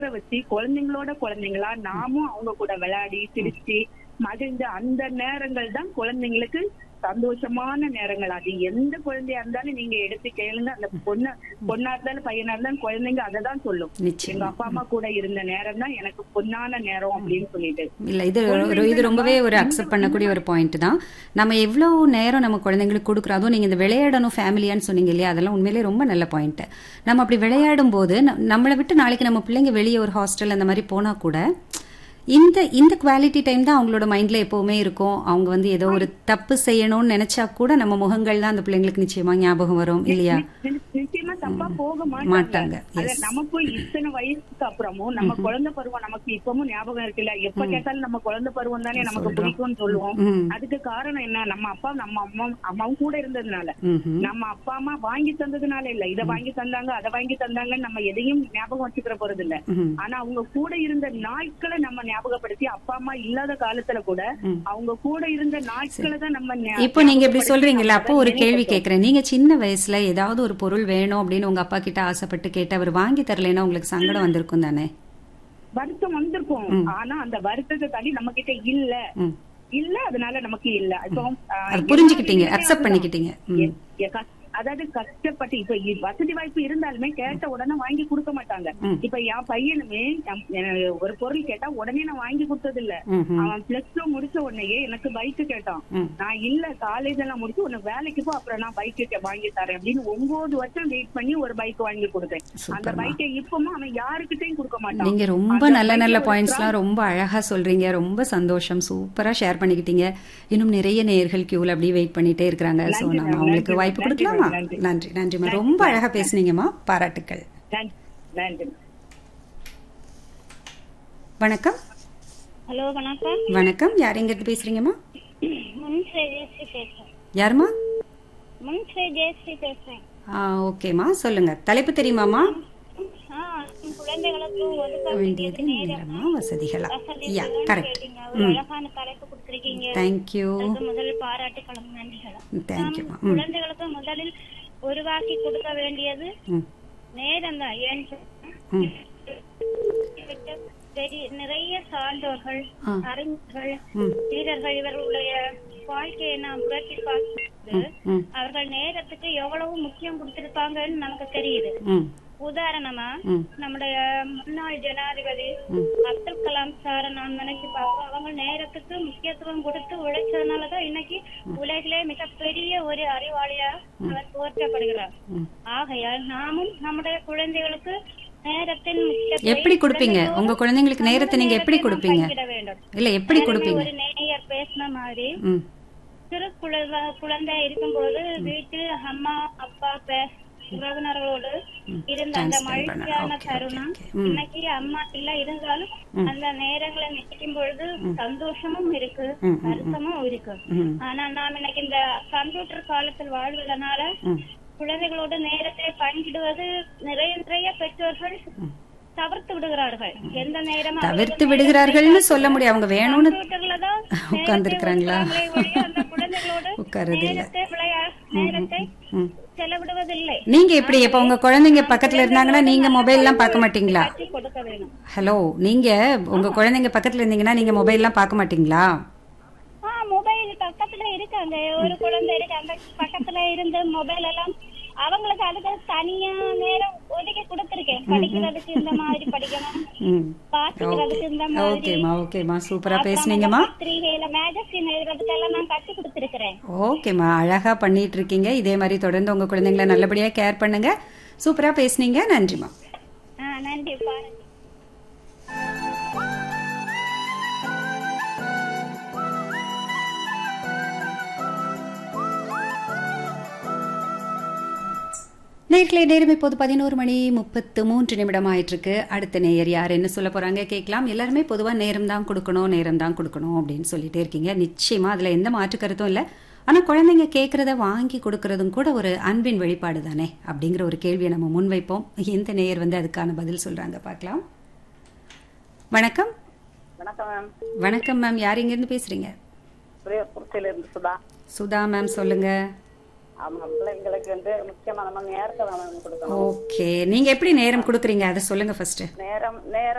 வச்சு குழந்தைங்களோட குழந்தைங்களா நாமும் அவங்க கூட விளையாடி சிரிச்சு மகிழ்ந்து அந்த நேரங்கள் தான் குழந்தைங்களுக்கு சந்தோஷமான நேரங்கள் அது எந்த குழந்தையா இருந்தாலும் நீங்க எடுத்து கேளுங்க அந்த பொண்ணு பொண்ணா இருந்தாலும் பையனா இருந்தாலும் குழந்தைங்க அதை தான் சொல்லும் எங்க நிச்சயமா அப்பா அம்மா கூட இருந்த நேரம் தான் எனக்கு பொன்னான நேரம் அப்படின்னு சொல்லிட்டு இல்ல இது ஒரு- இது ரொம்பவே ஒரு அக்செப்ட் பண்ணக்கூடிய ஒரு பாயிண்ட் தான் நம்ம எவ்வளவு நேரம் நம்ம குழந்தைங்களுக்கு கொடுக்குறோம் அதுவும் நீங்க இந்த விளையாடணும் ஃபேமிலியான்னு சொன்னீங்க இல்லையா அதெல்லாம் உண்மையிலேயே ரொம்ப நல்ல பாயிண்ட் நம்ம அப்படி விளையாடும் போது ந- நம்மளை விட்டு நாளைக்கு நம்ம பிள்ளைங்க வெளியே ஒரு ஹாஸ்டல் அந்த மாதிரி போனா கூட இந்த இந்த குவாலிட்டி டைம் தான் அவங்களோட மைண்ட்ல எப்பவுமே இருக்கும் அவங்க வந்து ஏதோ ஒரு தப்பு செய்யணும்னு நினைச்சா கூட நம்ம முகங்கள் தான் அந்த பிள்ளைங்களுக்கு நிச்சயமா ஞாபகம் வரும் இல்லையா நி- நிச்சயமா தப்பா போக மாட்டாங்க. மாட்டாங்க அத Yes. நமக்கும் இத்தனை வயசுக்கு அப்புறமும் நம்ம குழந்தை பருவம் நமக்கு இப்பவும் ஞாபகம் இருக்குல்ல எப்ப கேட்டாலும் நம்ம குழந்தை பருவம் தானே நமக்கு சொல்றோம். பிடிக்கும்னு சொல்லுவோம் ம். அதுக்கு காரணம் என்ன நம்ம அப்பா நம்ம அம்மா அம்மாவும் கூட இருந்ததுனால ம்ஹும். நம்ம அப்பா அம்மா வாங்கி தந்ததுனால இல்ல இத வாங்கி தந்தாங்க அதை வாங்கி தந்தாங்கன்னு நம்ம எதையும் ஞாபகம் வச்சுக்கிற போறது இல்ல ம்ஹும். ஆனா அவங்க கூட இருந்த நாட்களை நம்ம ஞாபகப்படுத்தி அப்பா அம்மா இல்லாத காலத்துல கூட ம். அவங்க கூட இருந்த நாட்களை தான் நம்ம ஞா- இப்போ நீங்க இப்படி ஞாபகப்படுத்தி சொல்றீங்கல்ல நம்ம அப்போ அதை ஒரு கேள்வி நினைவுபடுத்துவோம். கேக்குறேன் நீங்க சின்ன வயசுல ஏதாவது ஒரு பொருள் வேணும் அப்படின்னு உங்க அப்பா கிட்ட ஆசைப்பட்டு கேட்டு அவர் வாங்கி தரலைன்னா உங்களுக்கு சங்கடம் வந்திருக்கும் தானே வருத்தம் வந்திருக்கும் ஆனா அந்த வருத்தத்தை தாண்டி நம்ம கிட்ட இல்ல ம். இல்ல அதனால நமக்கு இல்ல இப்போ ஆஹ், அது புரிஞ்சுக்கிட்டீங்க எல்லா அக்செப்ட் வீட்லயும் பண்ணிக்கிட்டீங்க ம். எ- எ- கஷ்- அதாவது கஷ்டப்பட்டு இப்ப இ- வசதி வாய்ப்பு இருந்தாலுமே கேட்ட உடனே வாங்கி கொடுக்க மாட்டாங்க ம். இப்ப என் பையனுமே என்- எனக்கு ஒரு பொருள் கேட்டா உடனே நான் வாங்கி கொடுத்தது இல்ல ம்ஹும். அவன் பிளஸ் டூ முடிச்ச உடனேயே எனக்கு பைக் கேட்டான் ம். நான் இல்ல காலேஜ் எல்லாம் முடிச்சு உனக்கு வேலைக்கு போ அப்புறம் நான் பைக் வாங்கி தரேன் அப்படின்னு ஒன்பது வருஷம் வெயிட் பண்ணி ஒரு பைக் வாங்கி கொடுத்தேன் அந்த சூப்பர்மா. பைக்கை இப்பவும் அவன் யாருக்கிட்டையும் கொடுக்க மாட்டான் நீங்க ரொம்ப அந்த நல்ல bike நல்ல ஒரு பாயிண்ட்ஸ்லாம் ரொம்ப அழகா சொல்றீங்க ரொம்ப சந்தோஷம் சூப்பரா ஷேர் பண்ணிக்கிட்டீங்க இன்னும் நிறைய நேயர்கள் கியூல அப்படியே வெயிட் பண்ணிட்டே இருக்கிறாங்க சோ நன்றி, நம்ம ma'am. அவங்களுக்கு நன்றி, வாய்ப்பு நன்றி, கொடுக்கலாமா ma'am. நன்றி. நன்றி நன்றிமா ரொம்ப அழகா பேசுனீங்கம்மா பாராட்டுக்கள் நன்றி நன்றி வணக்கம் ஹலோ வணக்கம் வணக்கம் யார் எங்க இருந்து பேசுறீங்கம்மா முன்ஸ்ரீ ஜெயஸ்ரீ பேசுறேன் யாருமா முன்ஸ்ரீ ஜெயஸ்ரீ பேசுறேன் ஓகேம்மா சொல்லுங்க தலைப்பு தெரியுமாமா ஆ என் குழந்தைகளுக்கு ஒதுக்க வேண்டியது வேண்டியது நேரம் நேரமா வசதிகளா வசதி யா இதெல்லாம் கரெக்ட் கேட்டீங்க. ஒரு அழகான தலைப்பு கொடுத்திருக்கீங்க தேங்க்யூ அதுக்கு முதல் பாராட்டுகளும் நன்றிகளும் தேங்க்யூமா நாம் குழந்தைகளுக்கு முதலில் உருவாக்கி கொடுக்க வேண்டியது ம் நேரம் தான் ஏன் ம் பெரிய நிறைய சான்றோர்கள் ஆ. அறிஞர்கள் ம் வீரர்கள் இவர்களுடைய வாழ்க்கையை நாம் புரட்டி பார்க்கும்போது ம் அவர்கள் நேரத்துக்கு எவ்வளவு முக்கியம் கொடுத்திருப்பாங்கன்னு நமக்கு தெரியுது ம் உதாரணமா ம் நம்முடைய முன்னாள் ஜனாதிபதி ம். அப்துல் கலாம் சார நான் நினைச்சு பார்க்கிறேன் அவங்க நேரத்துக்கு முக்கியத்துவம் கொடுத்து உழைச்சதுனாலதான் இன்னைக்கு உலகிலே மிகப்பெரிய ஒரு அறிவாளியா அவர் போற்றப்படுகிறார் ம். ஆகையால் நாமும் நம்முடைய குழந்தைகளுக்கு நேரத்தின் முக்கியத்துவத்தை எப்படி கொடுப்பீங்க உங்க குழந்தைங்களுக்கு நேரத்தை நீங்க எப்படி நேரத்தை நாம் கொடுப்பீங்க பங்கிட வேண்டும் இல்ல எப்படி நேரமே கொடுப்பீங்க ஒரு நேயர் பேசின மாதிரி ம் சிறு குழந்தை குழந்தை இருக்கும்போது வீட்டில் அம்மா அப்பா பே- உறவினர்களோடு இருந்த அந்த Time spend பண்ண. மகிழ்ச்சியான Okay, okay, தருணம் okay. ம். இன்னைக்கு அம்மா இல்ல இருந்தாலும் அந்த நேரங்களை நினைக்கும் பொழுது சந்தோஷமும் இருக்கு ம், ம், வருத்தமும் இருக்கு ம் ஆனா நாம் இன்னைக்கு இந்த கம்ப்யூட்டர் காலத்தில் வாழ்வதனால ம் குழந்தைகளோட நேரத்தை பங்கிடுவது நிறைய நிறைய பெற்றோர்கள் தவிர்த்து விடுகிறார்கள் எந்த நேரம் தவிர்த்து விடுகிறார்கள்னு சொல்ல முடியும் அவங்க வேணும்னு கம்ப்யூட்டர்ல தான் உட்கார்ந்திருக்கிறாங்களா? நேரத்தை ஒதுக்குறாங்களே ஒழிய அந்த குழந்தைகளோடு உட்கார்றது இல்ல நேரத்தை விளையா நேரத்தை ம் செலவிடுவதில்லை நீங்க எப்படி இப்ப உங்க குழந்தைங்க பக்கத்துல இருந்தாங்கன்னா நீங்க மொபைல் எல்லாம் பார்க்க மாட்டீங்களா காட்சி கொடுக்க வேணும் ஹலோ நீங்க உங்க குழந்தைங்க பக்கத்துல இருந்தீங்கன்னா நீங்க மொபைல் எல்லாம் பார்க்க மாட்டீங்களா ஆ மொபைல் பக்கத்துல இருக்காங்க ஒரு குழந்தை இருக்கு அந்த பக்கத்துல இருந்து மொபைல் எல்லாம் அவங்களுக்கு அதுக்கு தனியா நேரம் ஒதுக்கி கொடுத்திருக்கேன் படிக்கிறதுக்கு இந்த மாதிரி படிக்கணும் ம் வாசிக்கிறதுக்கு இந்த மாதிரி ஓகேம்மா ஓகேம்மா சூப்பரா அப்புறம் பேசுனீங்கம்மா இந்த பத்திரிகையில மேகசின் எழுதுறதுக்கு எல்லாம் நான் கட்டி கொடுத்திருக்கிறேன் ஓகேம்மா அழகா பண்ணிட்டு இருக்கீங்க இதே மாதிரி தொடர்ந்து உங்க குழந்தைங்களை நல்லபடியா கேர் பண்ணுங்க சூப்பரா பேசுனீங்க நன்றிம்மா ஆ நன்றி பாருங்க நேர்களே நேரம் இப்போது பதினோரு மணி முப்பத்து மூன்று நிமிடம் ஆயிட்டு இருக்கு அடுத்த நேயர் யார் என்ன சொல்ல போறாங்க கேட்கலாம் எல்லாருமே பொதுவாக நேரம் தான் கொடுக்கணும் நேரம் தான் கொடுக்கணும் அப்படின்னு சொல்லிட்டே இருக்கீங்க நிச்சயமா அதுல எந்த மாற்று கருத்தும் இல்லை ஆனா குழந்தைங்க கேட்கறத வாங்கி கொடுக்கறதும் கூட ஒரு அன்பின் வெளிப்பாடு தானே அப்படிங்கிற ஒரு கேள்வியை நம்ம முன்வைப்போம் இந்த நேயர் வந்து அதுக்கான பதில் சொல்றாங்க பார்க்கலாம் வணக்கம் வணக்கம் மேம் வணக்கம் மேம் யார் இருந்து பேசுறீங்க புரியக்குறிச்சியில இருந்து சுதா சுதா மேம் சொல்லுங்க ஆமா பிள்ளைங்களுக்கு வந்து முக்கியமா நம்ம நேரத்தை நம்ம கொடுக்கணும் ஓகே நீங்க எப்படி நேரம் கொடுக்குறீங்க அதை சொல்லுங்க ஃபர்ஸ்ட் நேரம் நேரம்